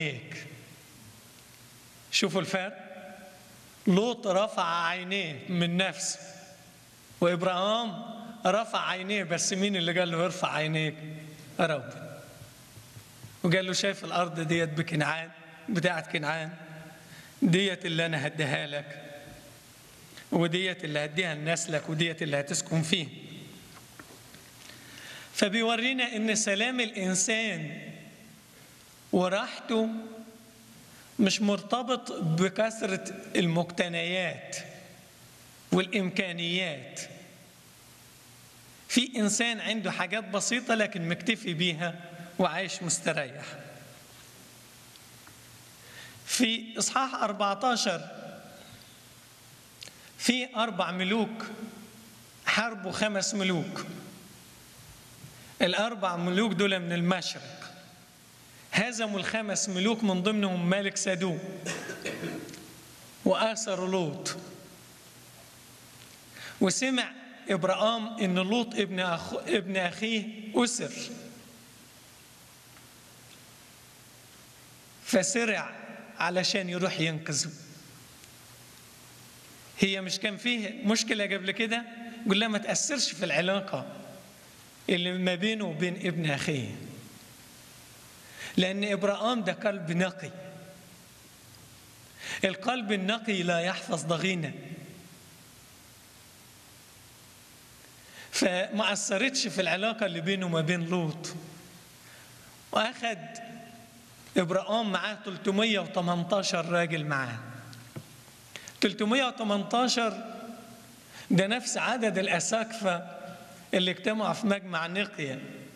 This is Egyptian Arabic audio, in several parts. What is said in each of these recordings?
عينيك شوفوا الفرق لوط رفع عينيه من نفسه وابراهام رفع عينيه بس مين اللي قال له ارفع عينيك رب وقال له شايف الارض ديت بكنعان بتاعت كنعان ديت اللي انا هديها لك وديت اللي هديها لنسلك وديت اللي هتسكن فيه فبيورينا ان سلام الانسان وراحته مش مرتبط بكثرة المقتنيات والإمكانيات في إنسان عنده حاجات بسيطة لكن مكتفي بيها وعايش مستريح في إصحاح 14 في أربع ملوك حاربوا خمس ملوك الأربع ملوك دول من المشرق هزموا الخمس ملوك من ضمنهم ملك سدوم وآثر لوط وسمع إبراهام إن لوط ابن, أخو ابن أخيه أسر فسرع علشان يروح ينقذه هي مش كان فيه مشكلة قبل كده قل لها ما تأثرش في العلاقة اللي ما بينه وبين ابن أخيه لأن إبراهام ده قلب نقي القلب النقي لا يحفظ ضغينة فما أثرتش في العلاقة اللي بينه وما بين لوط وأخد إبراهام معاه 318 راجل معاه 318 ده نفس عدد الأساقفة اللي اجتمعوا في مجمع نقيا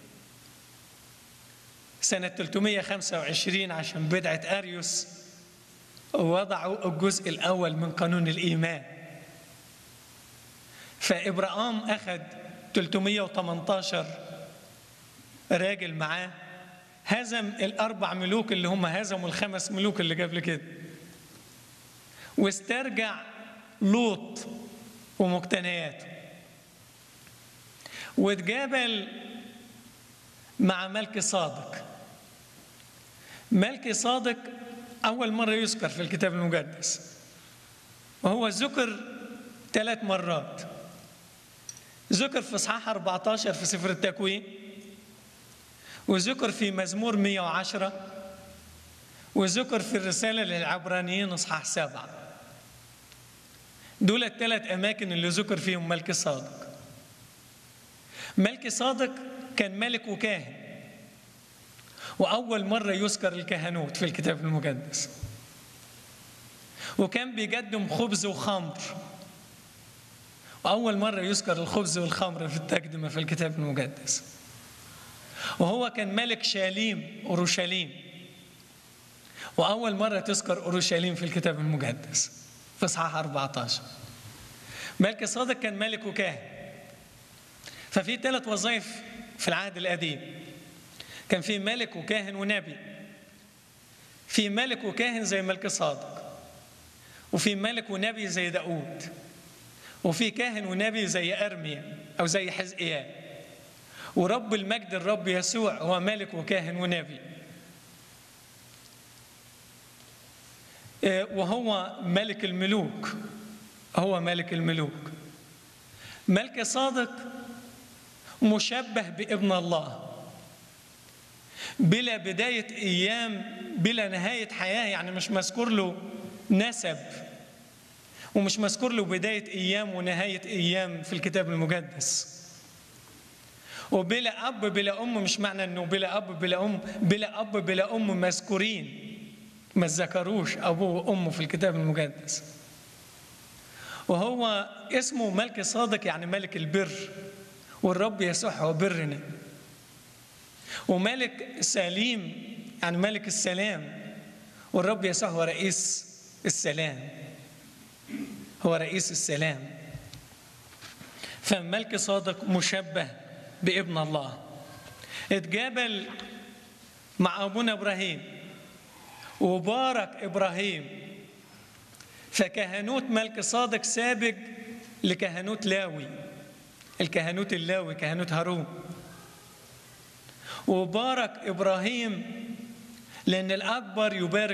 سنة 325 عشان بدعة أريوس وضعوا الجزء الأول من قانون الإيمان فإبراهام أخذ 318 راجل معاه هزم الأربع ملوك اللي هم هزموا الخمس ملوك اللي قبل كده واسترجع لوط ومقتنياته واتقابل مع ملك صادق ملك صادق أول مرة يذكر في الكتاب المقدس وهو ذكر ثلاث مرات ذكر في إصحاح 14 في سفر التكوين وذكر في مزمور 110 وذكر في الرسالة للعبرانيين إصحاح سبعة دول الثلاث أماكن اللي ذكر فيهم ملك صادق ملك صادق كان ملك وكاهن وأول مرة يذكر الكهنوت في الكتاب المقدس وكان بيقدم خبز وخمر وأول مرة يذكر الخبز والخمر في التقدمة في الكتاب المقدس وهو كان ملك شاليم أورشليم وأول مرة تذكر أورشليم في الكتاب المقدس في إصحاح 14 ملك صادق كان ملك وكاهن ففي ثلاث وظائف في العهد القديم كان في ملك وكاهن ونبي في ملك وكاهن زي ملك صادق وفي ملك ونبي زي داود وفي كاهن ونبي زي أرميا أو زي حزقيال ورب المجد الرب يسوع هو ملك وكاهن ونبي وهو ملك الملوك هو ملك الملوك ملك صادق مشبه بابن الله بلا بداية أيام بلا نهاية حياة يعني مش مذكور له نسب ومش مذكور له بداية أيام ونهاية أيام في الكتاب المقدس وبلا أب بلا أم مش معنى أنه بلا أب بلا أم بلا أب بلا أم مذكورين ما ذكروش أبوه وأمه في الكتاب المقدس وهو اسمه ملك صادق يعني ملك البر والرب يسوع هو برنا وملك سليم يعني ملك السلام والرب يسوع هو رئيس السلام هو رئيس السلام فملك صادق مشبه بابن الله اتقابل مع ابونا ابراهيم وبارك ابراهيم فكهنوت ملك صادق سابق لكهنوت لاوي الكهنوت اللاوي كهنوت هارون وبارك ابراهيم لأن الأكبر يبارك